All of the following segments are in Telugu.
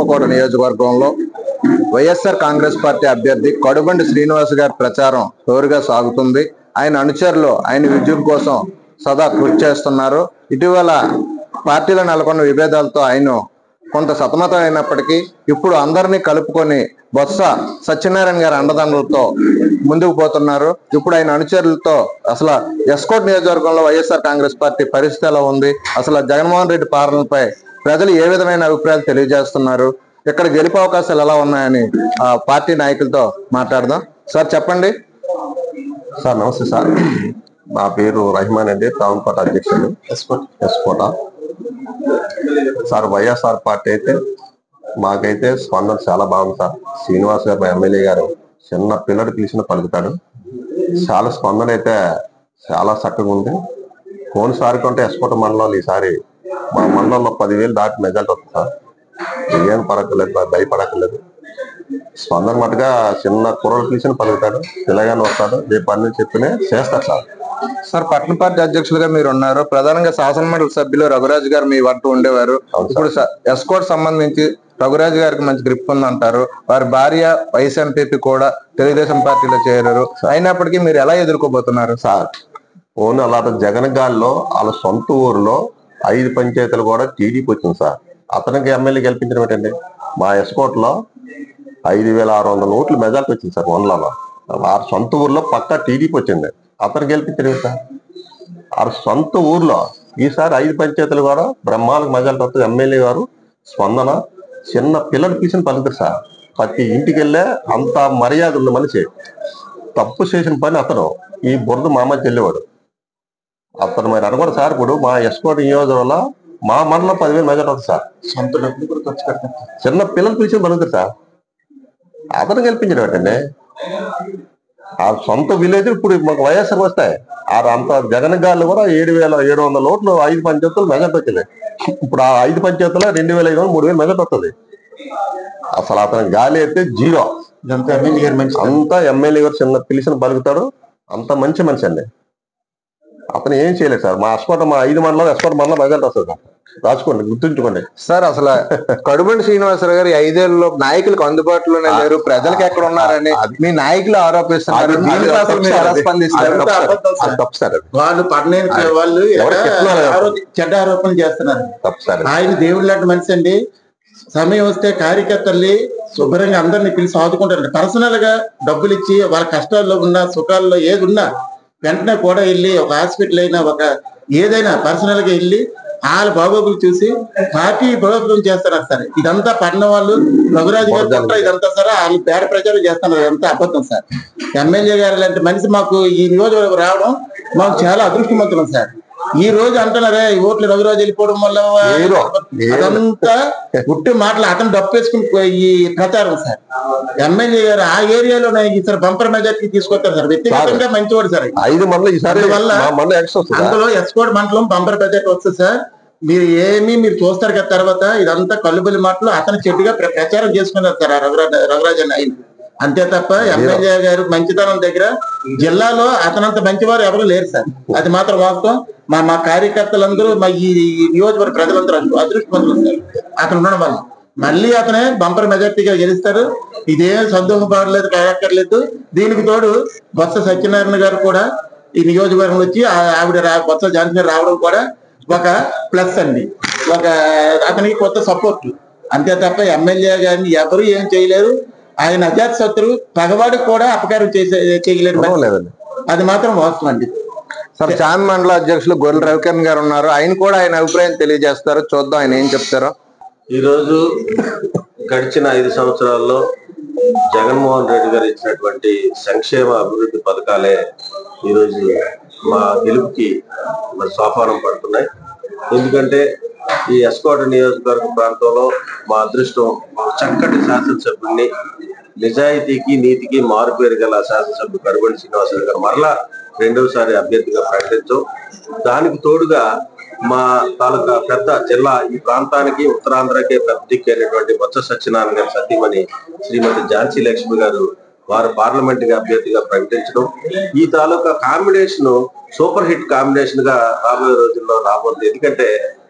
ఆత్మకూర నియోజకవర్గంలో వైఎస్ఆర్ కాంగ్రెస్ పార్టీ అభ్యర్థి కడుబండి శ్రీనివాస్ గారి ప్రచారం జోరుగా సాగుతుంది ఆయన అనుచరులు ఆయన విజయం కోసం సదా కృషి చేస్తున్నారు ఇటీవల పార్టీలో నెలకొన్న విభేదాలతో ఆయన కొంత సతమతం అయినప్పటికీ ఇప్పుడు అందరినీ కలుపుకొని బొత్స సత్యనారాయణ గారి అండదండలతో ముందుకు పోతున్నారు ఇప్పుడు ఆయన అనుచరులతో అసలు ఎస్కోట్ నియోజకవర్గంలో వైఎస్ఆర్ కాంగ్రెస్ పార్టీ పరిస్థితి ఎలా ఉంది అసలు జగన్మోహన్ రెడ్డి పాలనపై ప్రజలు ఏ విధమైన అభిప్రాయాలు తెలియజేస్తున్నారు ఇక్కడ గెలుపు అవకాశాలు ఎలా ఉన్నాయని ఆ పార్టీ నాయకులతో మాట్లాడదాం సార్ చెప్పండి సార్ నమస్తే సార్ నా పేరు రహిమాన్ అండి టౌన్ కోట అధ్యక్షుడు ఎస్కోట సార్ వైఎస్ఆర్ పార్టీ అయితే మాకైతే స్పందన చాలా బాగుంది సార్ శ్రీనివాస్ గారు మా ఎమ్మెల్యే గారు చిన్న పిల్లడు పిలిచిన పలుకుతాడు చాలా స్పందన అయితే చాలా చక్కగా ఉంది పోయినసారి కంటే ఎస్కోట మండలంలో ఈసారి మా మండలంలో పదివేలు దాటి మెజార్టీ వస్తుంది సార్ ఏం పడక్కర్లేదు భయపడక్కర్లేదు స్పందన మటుగా చిన్న కుర్రలు పిలిచిన పలుకుతాడు పిల్లగానే వస్తాడు రేపు పని చెప్పినే చేస్తాడు సార్ సార్ పట్టణ పార్టీ అధ్యక్షులుగా మీరు ఉన్నారు ప్రధానంగా శాసనమండలి సభ్యులు రఘురాజ్ గారు మీ వద్ద ఉండేవారు అవును సార్. ఇప్పుడు స- ఎస్కోట్ సంబంధించి రఘురాజ్ గారికి మంచి గ్రిప్ ఉందంటారు వారి భార్య వైస్ ఎంపీపీ కూడా తెలుగుదేశం పార్టీలో చేరారు అయినప్పటికీ మీరు ఎలా ఎదుర్కోబోతున్నారు సార్ ఓన్ అలా జగన్ గాల్లో వాళ్ళ సొంత ఊరిలో ఐదు పంచాయతీలు కూడా టీడీపీ వచ్చింది సార్ అతనికి ఎమ్మెల్యే గెలిపించడం ఏంటండి మా ఎస్కోట్లో ఐదు వేల ఆరు వందల ఓట్లు మెజార్టీ వచ్చింది సార్ వందలలో ఆ సొంత ఊర్లో పక్కా టీడీపీ వచ్చింది అతను గెలిపించడం ఏంటి సార్ ఆ సొంత ఊర్లో ఈసారి ఐదు పంచాయతీలు కూడా బ్రహ్మాలకు మెజార్టీ వస్తుంది ఎమ్మెల్యే గారు స్పందన చిన్న పిల్లలు పిలిచిన పలుకుతారు సార్ ప్రతి ఇంటికి వెళ్ళే అంత మర్యాద ఉన్న మనిషి తప్పు చేసిన పని అతను ఈ బురద మా మధ్య వెళ్ళేవాడు అతను మరి అనుకోండి సార్ ఇప్పుడు మా ఎస్కోట్ నియోజకవర్గంలో మా మండలం పదివేలు మెజార్టీ వస్తుంది సార్ సొంత డబ్బులు కూడా ఖర్చు పెడతాం చిన్న పిల్లలు పిలిచిన పలుకుతారు సార్ అతను గెలిపించడం ఏంటండి ఆ సొంత విలేజ్ ఇప్పుడు మాకు వైఎస్ఆర్ వస్తాయి ఆ అంత జగన్ గాళ్ళు కూడా ఏడు వేల ఏడు వందల ఓట్లు ఐదు పంచాయతీలు మెజార్టీ వచ్చింది ఇప్పుడు ఆ ఐదు పంచాయతీలో రెండు వేల ఐదు వందలు మూడు వేలు మెజార్టీ వస్తుంది అసలు అతని గాలి అయితే జీరో ఇదంతా ఎమ్మెల్యే గారు మంచి అంతా ఎమ్మెల్యే గారు చిన్న పిలిచిన పలుకుతాడు అంత మంచి మనిషి అండి అతను ఏం చేయలేదు సార్ మా ఎస్కోట మా ఐదు మండలం ఎస్కోట మండలం మెజార్టీ వస్తుంది సార్ రాసుకోండి గుర్తుంచుకోండి సార్ అసలు కడుబండి శ్రీనివాసరావు గారు ఈ ఐదేళ్లలో నాయకులకు అందుబాటులోనే లేరు ప్రజలకు ఎక్కడ ఉన్నారని మీ నాయకులు ఆరోపిస్తున్నారు అది- దీనిపై అసలు మీరు ఎలా అది- స్పందిస్తారు అది తప్పు సార్. అబద్ధం సార్. అది తప్పు సార్ అది. వాళ్ళు పట్టణానికి అది- వాళ్ళు ఎవరు ఇలా చెప్తున్నారు కదా. ఆరో- చెడ్డ ఆరోపణలు చేస్తున్నారు తప్పు సార్ అది. ఆయన దేవుడు లాంటి మనిషి అండి సమయం వస్తే కార్యకర్తల్ని శుభ్రంగా అందరిని పిలిచి ఆదుకుంటారండి పర్సనల్ గా డబ్బులు ఇచ్చి వాళ్ళ కష్టాల్లో ఉన్నా సుఖాల్లో ఏది ఉన్నా వెంటనే కూడా వెళ్ళి ఒక హాస్పిటల్ అయినా ఒక ఏదైనా పర్సనల్ గా వెళ్ళి వాళ్ళ బాగోగులు చూసి పార్టీ బలోపేతం చేస్తున్నారు సార్ ఇదంతా పట్టణ వాళ్ళు రఘురాజు గారు కుట్ర ఇదంతా సార్ వాళ్ళు పేడ ప్రచారం చేస్తున్నారు ఇదంతా అబద్ధం సార్ ఎమ్మెల్యే గారు లాంటి మనిషి మాకు ఈ నియోజకవర్గం రావడం మాకు చాలా అదృష్టవంతులం సార్ ఈ రోజు అంటున్నారే ఈ ఓట్లు రఘురాజు వెళ్ళిపోవడం వల్ల ఏదో, ఏదో. అదంతా ఉట్టి మాటలు అతను డప్పేసుకుని పోయి ఈ ప్రచారం సార్ ఎమ్మెల్యే గారు ఆ ఏరియాలో సార్ బంపర్ మెజార్టీ తీసుకొస్తారు సార్ వ్యక్తిగతంగా మంచివాడు సార్ ఐదు మండలం ఈసారి అందువల్ల మా మండలం ఎక్స్ట్రా వస్తుంది అందులో ఎస్కోడ్ మండలం బంపర్ బడ్జెట్ వస్తుంది సార్ మీరు ఏమి మీరు చూస్తారు కదా తర్వాత ఇదంతా కల్లుబలి మాటలు అతను చెట్టుగా ప్ర- ప్రచారం చేసుకున్నారు సార్ ఆ రఘురాజ రఘురాజన్ ఆయన అంతే తప్ప ఎమ్మెల్యే గారు మంచితనం దగ్గర జిల్లాలో అతనంత మంచివారు ఎవరు లేరు సార్ అది మాత్రం వాస్తవం మా మా కార్యకర్తలందరూ మా ఈ ఈ నియోజకవర్గ ప్రజలందరూ అదృ- అదృష్టవంతులు సార్ అతను ఉండడం వల్ల మళ్ళీ అతనే బంపర్ మెజార్టీగా గెలుస్తారు ఇదేం సందేహపడలేదు కాకర్లేదు దీనికి తోడు బొత్స సత్యనారాయణ గారు కూడా ఈ నియోజకవర్గం వచ్చి ఆ- ఆవిడ రా బొత్స ఝాన్సీ గారు రావడం కూడా ఒక ప్లస్ అండి ఒక అతనికి కొత్త సపోర్ట్ అంతే తప్ప ఎమ్మెల్యే గారిని ఎవరు ఏం చేయలేరు ఆయన అజాత శత్రువు పగవాడికి కూడా అపకారం చేసే చేయలేరు గొడవ లేదండి అది మాత్రం వాస్తవం అండి సార్ చాన్ మండల అధ్యక్షులు గొర్రెల రవికిరణ్ గారు ఉన్నారు ఆయన కూడా ఆయన అభిప్రాయం తెలియజేస్తారు చూద్దాం ఆయన ఏం చెప్తారో ఈరోజు గడిచిన ఐదు సంవత్సరాల్లో జగన్మోహన్ రెడ్డి గారు ఇచ్చినటువంటి సంక్షేమ అభివృద్ధి పథకాలే ఈరోజు మా గెలుపుకి మరి సోపానం పడుతున్నాయి ఎందుకంటే ఈ ఎస్కోట నియోజకవర్గ ప్రాంతంలో మా అదృష్టం ఒక చక్కటి శాసనసభ్యుడిని నిజాయితీకి నీతికి మారుపేరు గల శాసనసభ్యుడు కరుబడి శ్రీనివాసరావు గారు మరలా రెండవసారి అభ్యర్థిగా ప్రకటించాం దానికి తోడుగా మా తాలూకా పెద్ద జిల్లా ఈ ప్రాంతానికి ఉత్తరాంధ్రకే పెద్ద దిక్కైనటువంటి బొత్స సత్యనారాయణ గారి సతీమణి శ్రీమతి ఝాన్సీ లక్ష్మి గారు వారు పార్లమెంట్ గా అభ్యర్థిగా ప్రకటించడం ఈ తాలూకా కాంబినేషన్ సూపర్ హిట్ కాంబినేషన్ గా రాబోయే రోజుల్లో రాబోతుంది ఎందుకంటే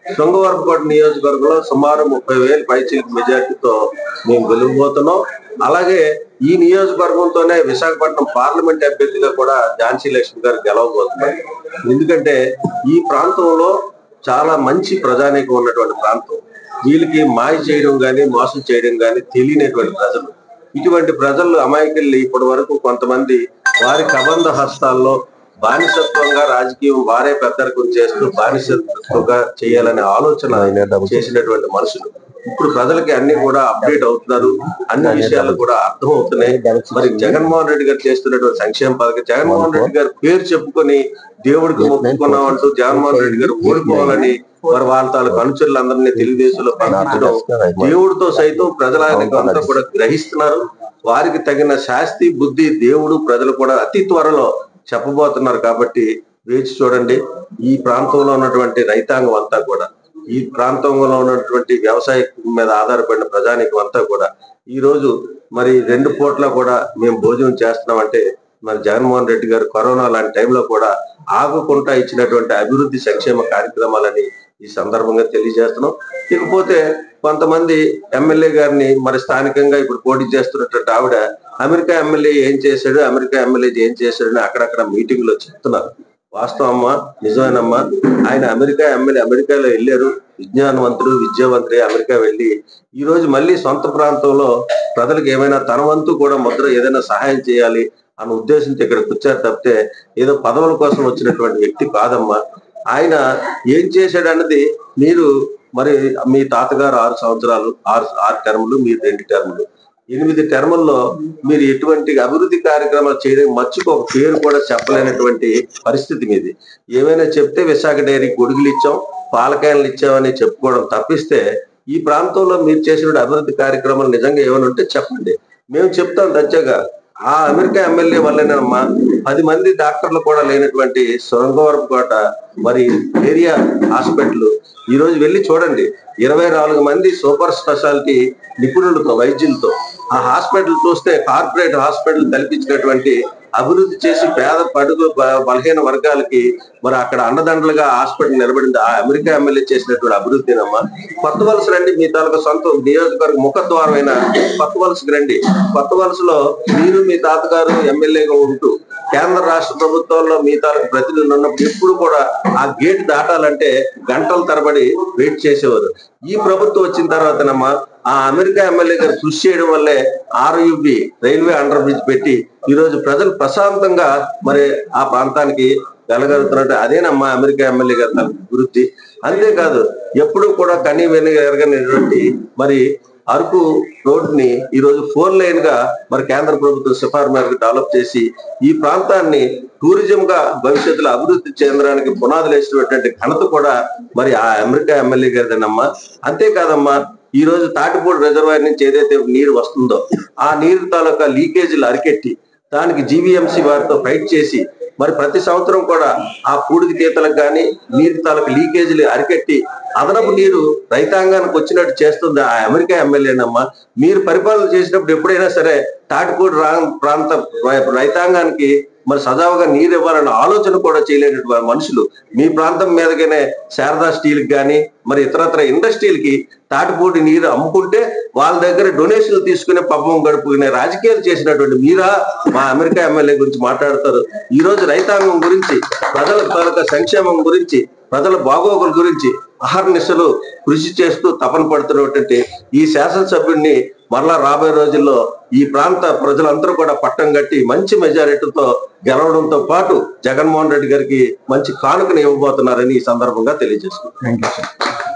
శృంగవరపుకోట నియోజకవర్గంలో సుమారు ముప్పై వేలు పైచీలకు మెజార్టీతో మేము గెలువబోతున్నాం అలాగే ఈ నియోజకవర్గంతోనే విశాఖపట్నం పార్లమెంట్ అభ్యర్థిగా కూడా ఝాన్సీ లక్ష్మి గారు గెలవబోతున్నారు ఎందుకంటే ఈ ప్రాంతంలో చాలా మంచి ప్రజానీకం ఉన్నటువంటి ప్రాంతం వీళ్ళకి మాయ చేయడం గాని మోసం చేయడం గాని తెలియనటువంటి ప్రజలు ఇటువంటి ప్రజలు అమాయకుల్ని ఇప్పటి వరకు కొంతమంది వారి కబంధ హస్తాల్లో బానిసత్వంగా రాజకీయం వారే పెద్దరికం చేస్తూ బానిసత్వంగా చేయాలనే ఆలోచన చేసినటువంటి మనుషులు ఇప్పుడు ప్రజలకి అన్ని కూడా అప్డేట్ అవుతున్నారు అన్ని విషయాలు కూడా అర్థం అవుతున్నాయి మరి జగన్మోహన్ రెడ్డి గారు చేస్తున్నటువంటి సంక్షేమ పథకం జగన్మోహన్ రెడ్డి గారు పేరు చెప్పుకొని దేవుడికి మొక్కుకున్నాం అంటూ జగన్మోహన్ రెడ్డి గారు ఓడిపోవాలని మరి వాళ్ళ తాలూకు అనుచరులందరినీ తెలుగుదేశంలో పంపించడం దేవుడితో సైతం ప్రజలకు అంతా కూడా గ్రహిస్తున్నారు వారికి తగిన శాస్తి బుద్ధి దేవుడు ప్రజలు కూడా అతి త్వరలో చెప్పబోతున్నారు కాబట్టి వేచి చూడండి ఈ ప్రాంతంలో ఉన్నటువంటి రైతాంగం అంతా కూడా ఈ ప్రాంతంలో ఉన్నటువంటి వ్యవసాయ మీద ఆధారపడిన ప్రజానికం అంతా కూడా ఈ రోజు మరి రెండు పూట్ల కూడా మేము భోజనం చేస్తున్నామంటే మరి జగన్మోహన్ రెడ్డి గారు కరోనా లాంటి టైంలో కూడా ఆగకుండా ఇచ్చినటువంటి అభివృద్ధి సంక్షేమ కార్యక్రమాలని ఈ సందర్భంగా తెలియజేస్తున్నాం ఇకపోతే కొంతమంది ఎమ్మెల్యే గారిని మరి స్థానికంగా ఇప్పుడు పోటీ చేస్తున్నటువంటి ఆవిడ అమెరికా ఎమ్మెల్యే ఏం చేశాడు అమెరికా ఎమ్మెల్యే ఏం చేశాడని అక్కడక్కడ మీటింగ్ లో చెప్తున్నారు వాస్తవం అమ్మా నిజమేనమ్మా ఆయన అమెరికా ఎమ్మెల్యే అమెరికాలో వెళ్ళారు విజ్ఞానవంతుడు విద్యావంతుడే అమెరికా వెళ్ళి ఈ రోజు మళ్ళీ సొంత ప్రాంతంలో ప్రజలకు ఏమైనా తన వంతు కూడా ముద్ర ఏదైనా సహాయం చేయాలి అన్న ఉద్దేశంతో ఇక్కడికి వచ్చారు తప్పితే ఏదో పదవుల కోసం వచ్చినటువంటి వ్యక్తి కాదమ్మా ఆయన ఏం చేశాడు అన్నది మీరు మరి మీ తాతగారు ఆరు సంవత్సరాలు ఆరు ఆరు టర్ములు మీరు రెండు టర్ములు ఎనిమిది టర్ముల్లో మీరు ఎటువంటి అభివృద్ధి కార్యక్రమాలు చేయడం మర్చికి ఒక పేరు కూడా చెప్పలేనటువంటి పరిస్థితి మీది ఏమైనా చెప్తే విశాఖ డైరీ గొడుగులు ఇచ్చాం పాలకాయలు ఇచ్చామని చెప్పుకోవడం తప్పిస్తే ఈ ప్రాంతంలో మీరు చేసిన అభివృద్ధి కార్యక్రమాలు నిజంగా ఏమైనా ఉంటే చెప్పండి మేము చెప్తాం దచ్చగా ఆ అమెరికా ఎమ్మెల్యే వల్లనేనమ్మా పది మంది డాక్టర్లు కూడా లేనటువంటి సొరంగవరపు కోట మరి ఏరియా హాస్పిటల్ ఈ రోజు వెళ్ళి చూడండి ఇరవై నాలుగు మంది సూపర్ స్పెషాలిటీ నిపుణులతో వైద్యులతో ఆ హాస్పిటల్ చూస్తే కార్పొరేట్ హాస్పిటల్ కల్పించినటువంటి అభివృద్ధి చేసి పేద పడుగు బ- బలహీన వర్గాలకి మరి అక్కడ అండదండలుగా హాస్పిటల్ నిలబడింది ఆ అమెరికా ఎమ్మెల్యే చేసినటువంటి అభివృద్ధినమ్మా కొత్త వలస రండి మీ తాలూకా సొంత నియోజకవర్గ ముఖద్వారమైన కొత్త వలసకి రండి కొత్త వలసలో మీరు మీ తాతగారు ఎమ్మెల్యేగా ఉంటూ కేంద్ర రాష్ట్ర ప్రభుత్వాల్లో మీ తాలూకు ప్రతినిధులు ఉన్నప్పుడు ఎప్పుడు కూడా ఆ గేట్ దాటాలంటే గంటల తరబడి వెయిట్ చేసేవారు ఈ ప్రభుత్వం వచ్చిన తర్వాతనమ్మా ఆ అమెరికా ఎమ్మెల్యే గారు కృషి చేయడం వల్లే ఆర్యుబి రైల్వే అండర్ బ్రిడ్జ్ పెట్టి ఈ రోజు ప్రజలు ప్రశాంతంగా మరి ఆ ప్రాంతానికి వెళ్ళగలుగుతున్నట్టు అదేనమ్మా అమెరికా ఎమ్మెల్యే గారి తాలూకు అభివృద్ధి అంతేకాదు ఎప్పుడు కూడా కనీ వెనుక ఎరగనటువంటి మరి అరకు రోడ్డుని ఈ రోజు ఫోర్ లైన్ గా మరి కేంద్ర ప్రభుత్వం సిఫారు మేరకు డెవలప్ చేసి ఈ ప్రాంతాన్ని టూరిజం గా భవిష్యత్తులో అభివృద్ధి చెందడానికి పునాదులు వేసినటువంటి ఘనత కూడా మరి ఆ అమెరికా ఎమ్మెల్యే గారిదేనమ్మా అంతేకాదమ్మా ఈ రోజు తాటిపూడి రిజర్వాయర్ నుంచి ఏదైతే నీరు వస్తుందో ఆ నీరు తాలూకా లీకేజీలు అరికెట్టి దానికి జీవీఎంసీ వారితో ఫైట్ చేసి మరి ప్రతి సంవత్సరం కూడా ఆ పూడికి తీతలకు కానీ నీటి తాలూకు లీకేజీలు అరికట్టి అదనపు నీరు రైతాంగానికి వచ్చినట్టు చేస్తుంది ఆ అమెరికా ఎమ్మెల్యేనమ్మా మీరు పరిపాలన చేసినప్పుడు ఎప్పుడైనా సరే తాటిపూడి రా- ప్రాంత రై- రైతాంగానికి మరి సజావుగా నీరు ఇవ్వాలన్న ఆలోచన కూడా చేయలేనటువంటి మనుషులు మీ ప్రాంతం మీదగానే శారదా స్టీల్ కానీ మరి ఇతరత్ర ఇండస్ట్రీలకి తాటిపూడి నీరు అమ్ముకుంటే వాళ్ళ దగ్గర డొనేషన్లు తీసుకునే పబ్బం గడుపుకునే రాజకీయాలు చేసినటువంటి మీరా మా అమెరికా ఎమ్మెల్యే గురించి మాట్లాడతారు ఈ రోజు రైతాంగం గురించి ప్రజల తాలూకా సంక్షేమం గురించి ప్రజల బాగోగుల గురించి అహర్నిశలు కృషి చేస్తూ తపన పడుతున్నటువంటి ఈ శాసనసభ్యుడిని మరలా రాబోయే రోజుల్లో ఈ ప్రాంత ప్రజలందరూ కూడా పట్టం కట్టి మంచి మెజారిటీతో గెలవడంతో పాటు జగన్మోహన్ రెడ్డి గారికి మంచి కానుకను ఇవ్వబోతున్నారని ఈ సందర్భంగా తెలియజేస్తున్నాను థ్యాంక్ యూ సార్